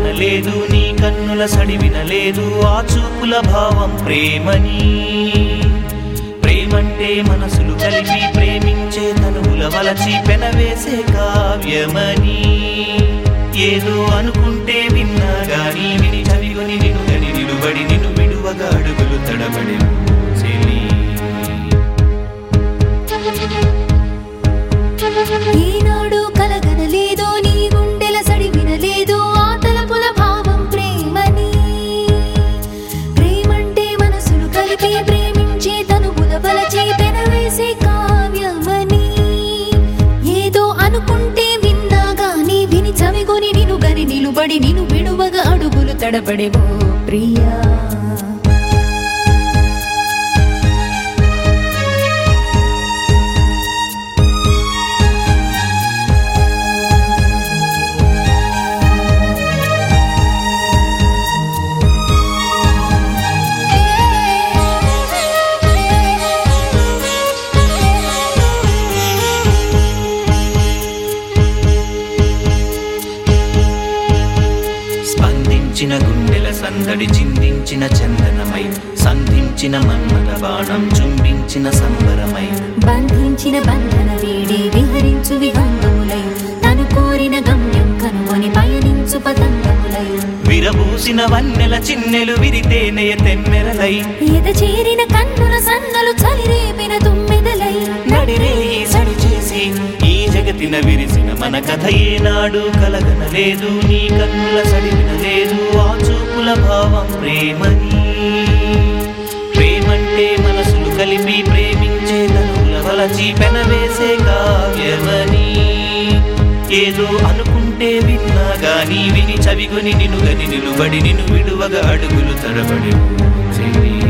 కలగనలేదు నీ కన్నుల సడి వినలేదు ఆ చూపుల భావం ప్రేమని ప్రేమంటే మనసులు కలిపి ప్రేమించే తనువుల వలచి పెనవేసే కావ్యమని ఏదో అనుకుంటే విన్నా గాని విని చవిగొని నిన్ను గని నిలుబడి నిన్ను విడువగా అడుగులు తడబడి చెలి ఈనాడు కలగనలేదు నీ గుండెల సడి వినలేదు ఆ తలపుల భావం ప్రేమని ప్రేమంటే మనసులు కలిపి ప్రేమించే తనువుల వలచి పెనవేసే కావ్యమని ఏదో అనుకుంటే విన్నా గాని విని చవిగొని నిను గని నిలుబడి నిను విడువగా అడుగులు తడబడేవో ప్రియా స్పందించిన గుండెల సందడి చిందించిన చందనమై సంధించిన మన్మథ బాణం చుంబించిన సంబరమై బంధించిన బంధన వీడి విహరించు విహంగములై తను కోరిన గమ్యం కనుగొని పయనించు పతంగములై విరబూసిన వన్నెల చిన్నెలు విరితేనయ తెమ్మెరలై ఎద చేరిన కన్నుల సన్నలు చలిరేపిన తుమ్మెదలై నడిరే ఈ సడి చేసి ఈ జగతిన విరిసిన మన కథ ఏనాడు కలగనలేదు నీ కన్నుల సడి వినలేదు ఆ చూపుల భావం ప్రేమని ప్రేమంటే మనసులు కలిపి ప్రేమించే తనుల వలచి పెనవేసే కావ్యమని ఏదో అనుకుంటే విన్నా గాని విని చవిగొని నిన్ను గని నిలుబడి నిన్ను విడువగా అడుగులు తడబడి చెలి